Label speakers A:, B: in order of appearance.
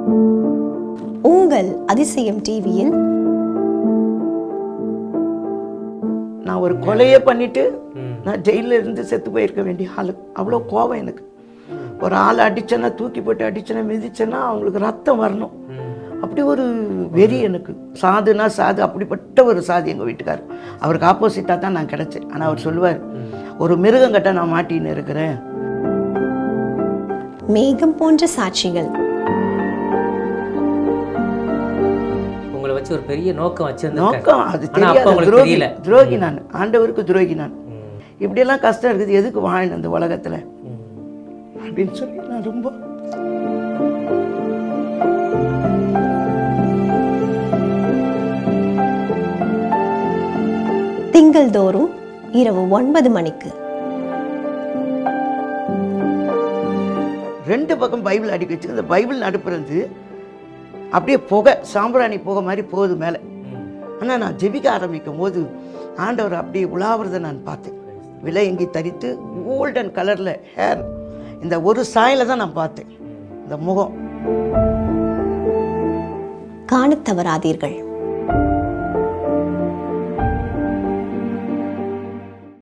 A: உங்கள் அதிசயம் டிவியில்
B: நான் ஒரு கொலையே பண்ணிட்டு நான் ஜெயிலில் இருந்து செத்து போயிருக்க வேண்டிய ஆளு அவ்வளோ கோபம் எனக்கு ஒரு ஆளை அடிச்சேன்னா தூக்கி போட்டு அடிச்சேன்னா மிதிச்சேன்னா அவங்களுக்கு ரத்தம் வரணும் அப்படி ஒரு வெறி எனக்கு சாதுனா சாது அப்படிப்பட்ட ஒரு சாது எங்கள் வீட்டுக்கார் அவருக்கு ஆப்போசிட்டாக தான் நான் கிடச்சேன் ஆனால் அவர் சொல்லுவார் ஒரு மிருகங்கிட்ட நான் மாட்டின்னு இருக்கிறேன்
A: மேகம் போன்ற சாட்சிகள்
C: உங்களை வச்சு ஒரு பெரிய நோக்கம் வச்சிருந்திருக்காரு
B: நோக்கம் அது
C: ஆனா அப்ப
B: தெரியாது
C: உங்களுக்கு
B: துரோகி
C: தெரியல
B: துரோகி நான் ஆண்டவருக்கு துரோகி நான் இப்படியெல்லாம் கஷ்டம் இருக்குது எதுக்கு வாழணும் இந்த உலகத்தில் அப்படின்னு சொல்லி நான் ரொம்ப
A: திங்கள் தோறும் இரவு ஒன்பது மணிக்கு
B: ரெண்டு பக்கம் பைபிள் அடிக்க வச்சு இந்த பைபிள் நடுப்புறது அப்படியே புகை சாம்பிராணி புகை மாதிரி போகுது மேலே ஆனால் நான் ஜெபிக்க ஆரம்பிக்கும் போது ஆண்டவர் அப்படியே உலாவுறதை நான் பார்த்தேன் விலையங்கி தரித்து கோல்டன் கலரில் ஹேர் இந்த ஒரு சாயில தான் நான் பார்த்தேன் இந்த முகம்
A: காணத் தவறாதீர்கள்